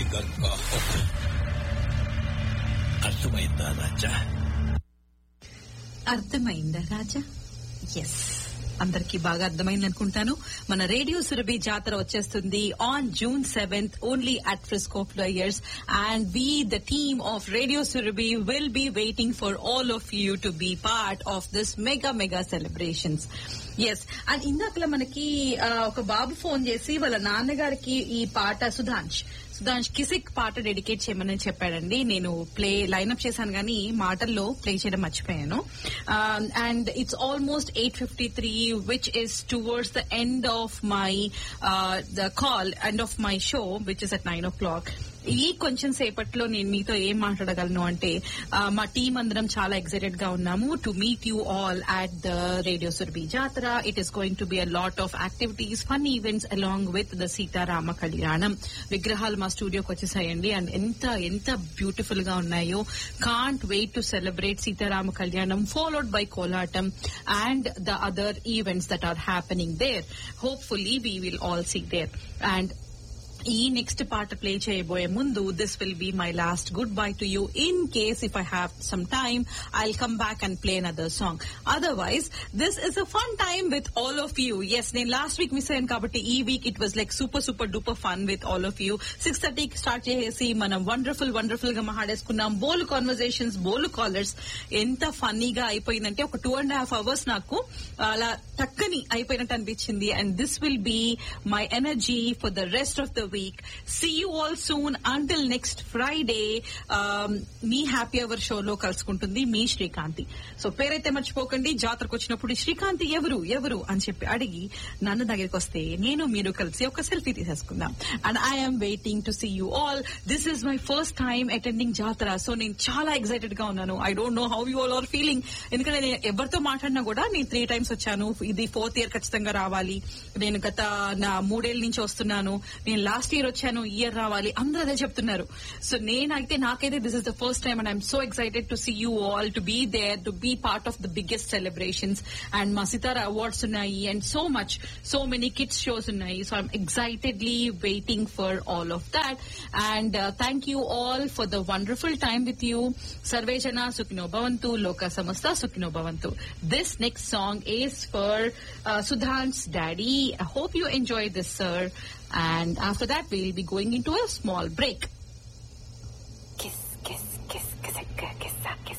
గంగా అర్థమైందా రాజా అర్థమైందా రాజా ఎస్ అందరికి బాగా అర్థమైంది అనుకుంటాను మన రేడియో సురభి జాతర వచ్చేస్తుంది on June seventh only at Frisco players and we the team of radio Surabhi will be waiting for all of you to be part of this mega mega celebrations yes and ఇందాకలా మనకి ఆ, ఒక బాబు phone చేసి వాళ్ళ నాన్నగారికి ఈ పాట సుధాంష్ సుధాంష్ కిసిక్ పాట డెడికేట్ చేయమని చెప్పాడండి నేను ప్లే లైన్అప్ చేశాను కానీ మాటల్లో ప్లే చేయడం మర్చిపోయాను and it's almost eight fifty three which is towards the end of my the call end of my show which is at nine o'clock ఈ కొంచెం సేపట్లో నేను మీతో ఏం మాట్లాడగలను అంటే ఆ, మా టీం అందరం చాలా ఎక్సైటెడ్ గా ఉన్నాము to meet you all at the radio Surabhi Jatara it is going to be a lot of activities fun events along with the Sitarama Kalyanam విగ్రహాలు మా స్టూడియోకి వచ్చేసాయండి అండ్ ఎంత ఎంత బ్యూటిఫుల్ గా ఉన్నాయో can't wait to celebrate Sitarama Kalyanam followed by Kolatam and the other events that are happening there hopefully we will all see there and ఈ next పాట play చేయబోయే ముందు this will be my last good bye to you in case if I have some time I come back and play another song otherwise this is a fun time with all of you yes నేను last week miss అయ్యాను కాబట్టి ఈ week it was like super super duper fun with all of you six థర్టీకి start చేసి మనం wonderful wonderful గా మాట్లాడేసుకున్నాం బోల్ conversations బోల్ callers ఎంత ఫన్నీగా అయిపోయిందంటే ఒక టూ అండ్ హాఫ్ అవర్స్ నాకు అలా టక్కని అయిపోయినట్టు అనిపించింది and this will be my energy for the rest of the week see you all soon until next Friday మీ హ్యాపీ అవర్ షోలో కలుసుకుంటుంది మీ శ్రీకాంతి సో పేరైతే మర్చిపోకండి జాతరకు వచ్చినప్పుడు శ్రీకాంతి ఎవరు ఎవరు అని చెప్పి అడిగి నన్ను దగ్గరికి వస్తే నేను మీరు కలిసి ఒక సెల్ఫీ తీసేసుకుందాం and I'm waiting to see you all this is my first time attending Jatara so నేను చాలా ఎక్సైటెడ్ గా ఉన్నాను I don't know how you all are feeling ఎందుకంటే నేను ఎవరితో మాట్లాడినా కూడా నేను త్రీ టైమ్స్ వచ్చాను ఇది ఫోర్త్ ఇయర్ ఖచ్చితంగా రావాలి నేను గత నా మూడేళ్ల నుంచి వస్తున్నాను నేను లాస్ట్ ఇయర్ వచ్చాను ఈ ఇయర్ రావాలి అందరూ అదే చెప్తున్నారు సో నేనైతే నాకైతే this is the first time and I'm so excited to see you all to be there to be part of the biggest celebrations and మా సితారా అవార్డ్స్ ఉన్నాయి and so much so many kids shows ఉన్నాయి so I'm excitedly waiting for all of that and thank you all for the wonderful time with you సర్వే జన సుఖినో భవంతు లోక సమస్త సుఖినో భవంతు this next song is for Sudhan's daddy I hope you enjoy this sir and after that we'll be going into a small break